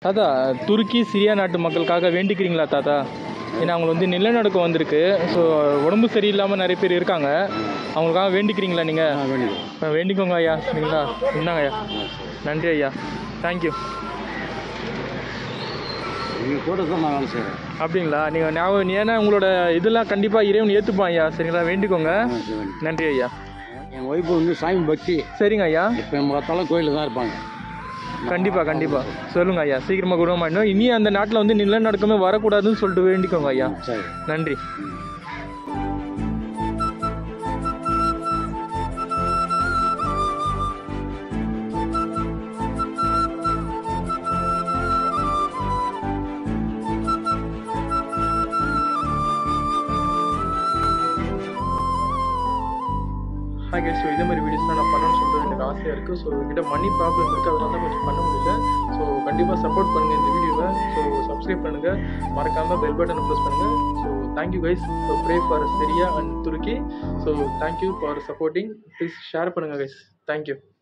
தாத்தா துருக்கி சிரியா நாட்டு மக்களுக்காக வேண்டிக்கிறீங்களா தாத்தா ஏன்னா அவங்க வந்து நிலநடுக்கம் வந்திருக்கு ஸோ உடம்பு சரியில்லாமல் நிறைய பேர் இருக்காங்க அவங்களுக்காக வேண்டிக்கிறீங்களா நீங்கள் வேண்டியது வேண்டிக்கோங்க ஐயா சரிங்களா இந்தாங்க ஐயா நன்றி ஐயா தேங்க்யூ நீங்கள் கூட தான் நான் வேலை செய்கிறேன் அப்படிங்களா நீங்கள் ஞாபகம் ஏன்னா உங்களோட இதெல்லாம் கண்டிப்பாக இறைவன் ஏற்றுப்பான் ஐயா சரிங்களா வேண்டிக்கோங்க நன்றி ஐயா என் ஒய்ஃபு வந்து சாமி பக்தி சரிங்க ஐயா இப்போ பார்த்தாலும் கோயிலில் தான் இருப்பாங்க கண்டிப்பாக கண்டிப்பாக சொல்லுங்க ஐயா சீக்கிரமாக குணமாயிடும் இனி அந்த நாட்டில் வந்து நிலநடுக்கமே வரக்கூடாதுன்னு சொல்லிட்டு வேண்டிக்கோங்க ஐயா சரி நன்றி ஓகே ஸோ இதே மாதிரி வீடியோஸ்லாம் நான் பண்ணணும்னு சொல்லிட்டு எனக்கு ஆசையாக இருக்குது ஸோ என்கிட்ட மணி ப்ராப்ளம் இருக்குது அதனால தான் கொஞ்சம் பண்ண முடியல ஸோ கண்டிப்பாக சப்போர்ட் பண்ணுங்கள் இந்த வீடியோவை ஸோ சப்ஸ்கிரைப் பண்ணுங்கள் மறக்காமல் பெல் பட்டனை ப்ரெஸ் பண்ணுங்கள் so thank you guys so pray for Syria and Turkey so thank you for supporting please share பண்ணுங்கள் கைஸ் தேங்க்யூ